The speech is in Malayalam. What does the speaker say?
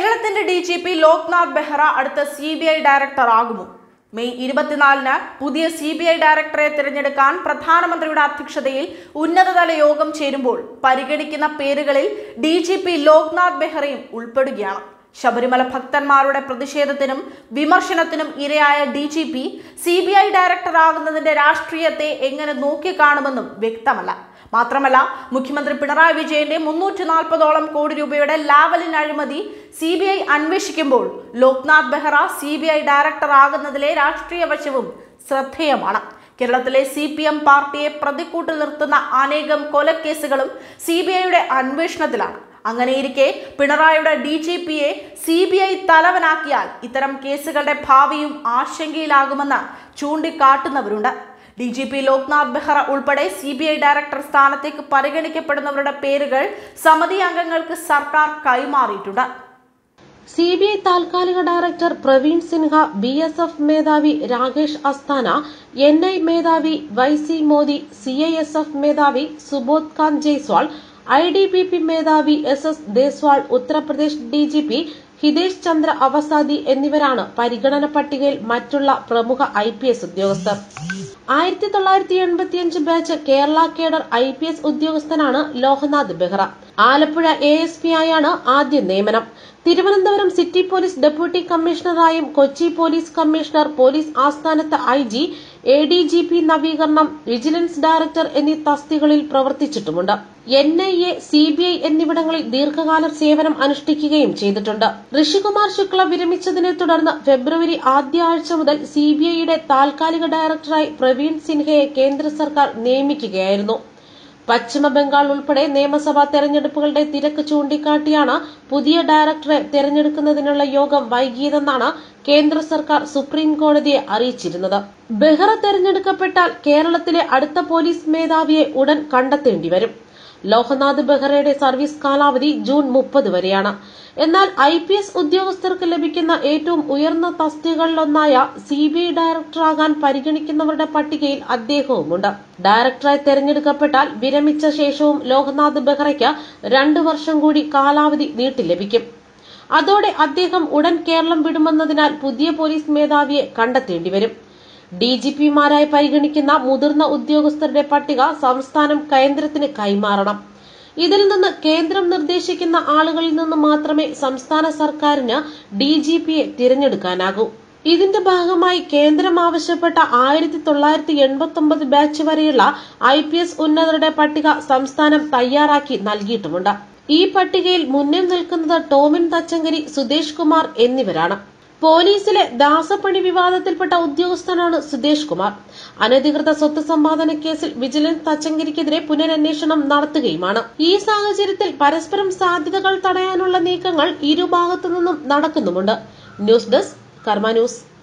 കേരളത്തിന്റെ D G P Loknath Behra അടുത്ത സി ബി ഐ ഡയറക്ടർ ആകുമോ മെയ് ഇരുപത്തിനാലിന് പുതിയ സി ബി ഐ ഡയറക്ടറെ തിരഞ്ഞെടുക്കാൻ പ്രധാനമന്ത്രിയുടെ അധ്യക്ഷതയിൽ ഉന്നതതല യോഗം ചേരുമ്പോൾ പരിഗണിക്കുന്ന പേരുകളിൽ ഡി ജി പി ലോക്നാഥ് ബെഹ്റയും ഉൾപ്പെടുകയാണ് ശബരിമല ഭക്തന്മാരുടെ പ്രതിഷേധത്തിനും വിമർശനത്തിനും ഇരയായ D G P C B I ഡയറക്ടറാകുന്നതിന്റെ രാഷ്ട്രീയത്തെ എങ്ങനെ നോക്കിക്കാണുമെന്നും വ്യക്തമല്ല മാത്രമല്ല മുഖ്യമന്ത്രി പിണറായി വിജയന്റെ മുന്നൂറ്റി നാൽപ്പതോളം കോടി രൂപയുടെ ലാവലിൻ അഴിമതി സി ബി ഐ അന്വേഷിക്കുമ്പോൾ Loknath Behra C B I director ആകുന്നതിലെ രാഷ്ട്രീയ വശവും ശ്രദ്ധേയമാണ് കേരളത്തിലെ സി പി എം പാർട്ടിയെ പ്രതിക്കൂട്ടിൽ നിർത്തുന്ന അനേകം കൊലക്കേസുകളും സി ബി ഐയുടെ അന്വേഷണത്തിലാണ് അങ്ങനെയിരിക്കെ പിണറായിയുടെ ഡി ജി പിയെ സി ബി ഐ തലവനാക്കിയാൽ ഇത്തരം കേസുകളുടെ ഭാവിയും ആശങ്കയിലാകുമെന്ന് ചൂണ്ടിക്കാട്ടുന്നവരുണ്ട് D G P Loknath Behra ഉൾപ്പെടെ സി ബി ഐ ഡയറക്ടർ സ്ഥാനത്തേക്ക് പരിഗണിക്കപ്പെടുന്നവരുടെ പേരുകൾ സമിതി അംഗങ്ങൾക്ക് സർക്കാർ കൈമാറിയിട്ടുണ്ട് സി ബി ഐ താൽക്കാലിക director Praveen Sinha B S F മേധാവി രാകേഷ് അസ്താന എൻ ഐ മേധാവി Y C Modi C I S F മേധാവി Subodh Kant Jaiswal I D B P മേധാവി S S Deswal Uttar Pradesh D G P Hitesh Chandra Awasthi എന്നിവരാണ് പരിഗണന പട്ടികയിൽ മറ്റുള്ള പ്രമുഖ ഐ പി എസ് ഉദ്യോഗസ്ഥർ ആയിരത്തി തൊള്ളായിരത്തി എൺപത്തിയഞ്ച് batch Kerala cadre I P S ഉദ്യോഗസ്ഥനാണ് Loknath Behra Alappuzha A S P ആയാണ് ആദ്യ നിയമനം തിരുവനന്തപുരം സിറ്റി പോലീസ് ഡെപ്യൂട്ടി കമ്മീഷണറായും കൊച്ചി പോലീസ് കമ്മീഷണർ പോലീസ് ആസ്ഥാനത്ത് I G A D G P നവീകരണം വിജിലൻസ് ഡയറക്ടർ എന്നീ തസ്തികളിൽ പ്രവർത്തിച്ചിട്ടുമുണ്ട് N I A C B I എന്നിവിടങ്ങളിൽ ദീർഘകാല സേവനം അനുഷ്ഠിക്കുകയും ചെയ്തിട്ടുണ്ട് ഋഷികുമാർ ശുക്ല വിരമിച്ചതിനെ തുടർന്ന് ഫെബ്രുവരി ആദ്യ ആഴ്ച മുതൽ സി ബി ഐയുടെ താൽക്കാലിക ഡയറക്ടറായി പ്രവീൺ സിൻഹയെ കേന്ദ്ര സർക്കാർ നിയമിക്കുകയായിരുന്നു പശ്ചിമ ബംഗാൾ ഉൾപ്പെടെ നിയമസഭാ തെരഞ്ഞെടുപ്പുകളുടെ തിരക്ക് ചൂണ്ടിക്കാട്ടിയാണ് പുതിയ ഡയറക്ടറെ തെരഞ്ഞെടുക്കുന്നതിനുള്ള യോഗം വൈകിയതെന്നാണ് കേന്ദ്ര സർക്കാർ സുപ്രീം കോടതിയെ അറിയിച്ചിരുന്നത് ബെഹ്റ തെരഞ്ഞെടുക്കപ്പെട്ടാൽ കേരളത്തിലെ അടുത്ത പോലീസ് മേധാവിയെ ഉടൻ കണ്ടെത്തേണ്ടി വരും ലോഹനാഥ് ബെഹ്റയുടെ സർവീസ് കാലാവധി ജൂൺ മുപ്പത് വരെയാണ് എന്നാൽ ഐ പി എസ് ഉദ്യോഗസ്ഥർക്ക് ലഭിക്കുന്ന ഏറ്റവും ഉയർന്ന തസ്തികകളിലൊന്നായ സി ബി ഐ ഡയറക്ടറാകാൻ പരിഗണിക്കുന്നവരുടെ പട്ടികയിൽ അദ്ദേഹവുമുണ്ട് ഡയറക്ടറായി തെരഞ്ഞെടുക്കപ്പെട്ടാൽ വിരമിച്ച ശേഷവും ലോഹനാഥ് ബെഹ്റയ്ക്ക് രണ്ടു വർഷം കൂടി കാലാവധി നീട്ടി ലഭിക്കും അതോടെ അദ്ദേഹം ഉടൻ കേരളം വിടുമെന്നതിനാൽ പുതിയ പോലീസ് മേധാവിയെ കണ്ടെത്തേണ്ടി വരും ഡി ജി പിമാരായി പരിഗണിക്കുന്ന മുതിർന്ന ഉദ്യോഗസ്ഥരുടെ പട്ടിക സംസ്ഥാനം കേന്ദ്രത്തിന് കൈമാറണം ഇതിൽ നിന്ന് കേന്ദ്രം നിർദ്ദേശിക്കുന്ന ആളുകളിൽ നിന്ന് മാത്രമേ സംസ്ഥാന സർക്കാരിന് ഡി ജി പിയെ തിരഞ്ഞെടുക്കാനാകൂ ഇതിന്റെ ഭാഗമായി കേന്ദ്രം ആവശ്യപ്പെട്ട ആയിരത്തി തൊള്ളായിരത്തി എൺപത്തി ഒമ്പത് ബാച്ച് വരെയുള്ള ഐ പി എസ് ഉന്നതരുടെ പട്ടിക സംസ്ഥാനം തയ്യാറാക്കി നൽകിയിട്ടുമുണ്ട് ഈ പട്ടികയിൽ മുന്നിൽ നിൽക്കുന്നത് ടോമിൻ തച്ചങ്കരി സുദേശ് കുമാർ എന്നിവരാണ് പോലീസിലെ ദാസപ്പണി വിവാദത്തിൽപ്പെട്ട ഉദ്യോഗസ്ഥനാണ് സുദേശ് കുമാർ അനധികൃത സ്വത്ത് സമ്പാദന കേസിൽ വിജിലൻസ് തച്ചങ്കരിക്കെതിരെ പുനരന്വേഷണം നടത്തുകയുമാണ് ഈ സാഹചര്യത്തിൽ പരസ്പരം സാധ്യതകൾ തടയാനുള്ള നീക്കങ്ങൾ ഇരുഭാഗത്തു നിന്നും നടക്കുന്നുമുണ്ട് ന്യൂസ് ഡെസ്ക് കർമ്മ ന്യൂസ്